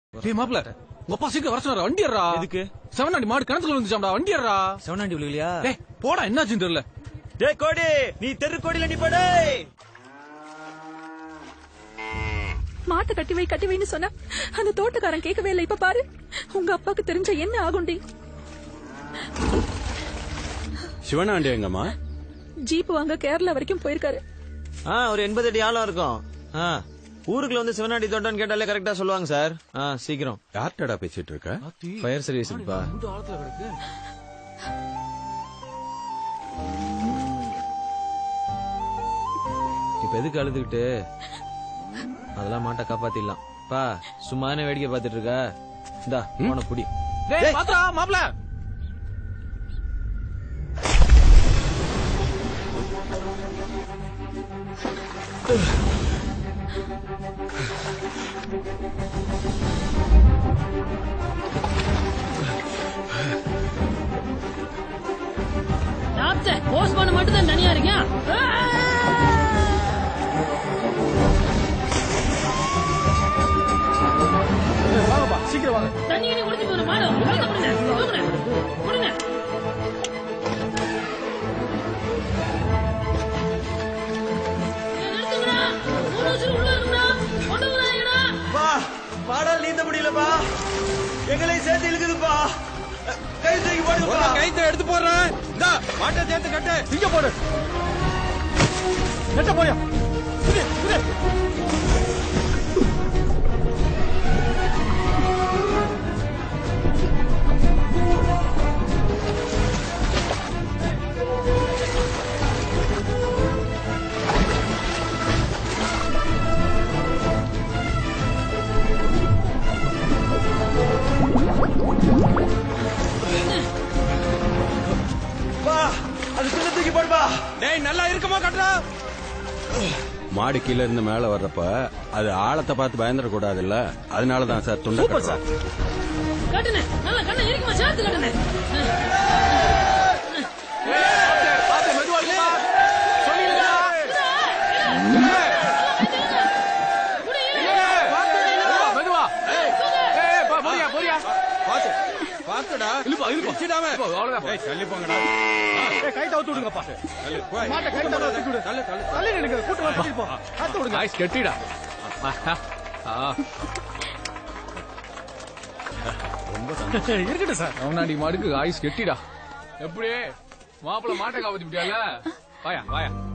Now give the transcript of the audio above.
டேய் மாப்ள உங்க அப்பா சீக்கிரம் வர சொன்னாரு வண்டி ஏறா எதுக்கு? செவனாண்டி மாடு கிணத்துல விழுந்துச்சாம்டா வண்டி ஏறா செவனாண்டி விழுகலையா டேய் போடா என்னாச்சுன்னு தெரியல டேய் கோடி நீ தெரு கோடியில நிப்படே மாட்டை கட்டி வை கட்டி வைன்னு சொன்னா அந்த தோட்டக்காரன் கேட்கவே இல்லை இப்ப பாரு உங்க அப்பாக்கு தெரிஞ்ச என்ன ஆகும்டி சிவனாண்டி எங்கம்மா ஜீப் வாங்க கேரளா வரைக்கும் போயிருக்காரு ஆ ஒரு எண்பது அடி ஆழம் இருக்கும் ஆ ஊருக்குள்ள வந்து சிவனாண்டி தோட்டம்னு கேட்டாலே கரெக்டா சொல்லுவாங்க சார் ஆ சீக்கிரம் யார்கிட்டடா பேசிட்டு இருக்க ஃபயர் சர்வீஸ்ப்பா இந்த ஆழத்துல கிடக்கு இப்ப எதுக்கு அழுதுகிட்டு அதெல்லாம் மாட்டை காப்பாத்திடலாம் பா சும்மானே வேடிக்கை பார்த்துட்டு இருக்க இந்தா போன புடி டேய் பாத்ரா மாப்ள டாக்டர் போஸ்ட்மார்ட்டம் மட்டும் தான் தனியா இருக்கேன் வாங்கப்பா சீக்கிரம் வாங்க தண்ணி கிணி குடிச்சு போன மாடு கலக்க முடிங்க தூக்குங்க முடிங்க நிறுத்துங்கடா மூணு வருஷம் உள்ள இருக்குடா கொண்டு வராங்கடா பா பாடால் நீந்த முடியலப்பா எங்களையும் சேர்த்து இழுக்குதுப்பா கை தூக்கி போடுங்கப்பா கைத்தை எடுத்து போடுறேன் இந்த மாட்டை சேர்த்து கட்டு இங்க போடு கட்ட போயா புடி, புடி. பா அது பின்ன தூக்கி போடுப்பா டேய் நல்லா இருக்குமா கட்டுறா மாடு கீழ இருந்து மேல வர்றப்ப அது ஆழத்தை பார்த்து பயந்துட கூடாதுல்ல அதனாலதான் சார் துண்டை கட்டுறோம். கட்டுனே நல்லா கண்ணை இருக்குமா சேர்த்து கட்டுனே பாத்து மெதுவா இல்லையா சொல்லிடுங்க மெதுவா ஏய் ஏய் பா போறியா போறியா பாத்து பாத்துடா இழுப்பா இழுப்பா சிடாம அவ்வளவுதான் ஏய் தள்ளி போங்கடா ஏய் கை தவுத்து விடுங்கப்பா தள்ளு போய் மாட்ட கை தவுத்து விடு தள்ளு தள்ளு தள்ளி நிடுங்க கூட்டு வா தள்ளி போ காத்து விடுங்க ஐஸ் கெட்டிடா ரொம்ப இருக்கட்டும் சார் அவனாண்டி மாடுக்கு ஆயுஸ் கெட்டிடா எப்படி மாப்பிள்ள மாட்டை காப்பாத்தி விட்டியால வாயா வாயா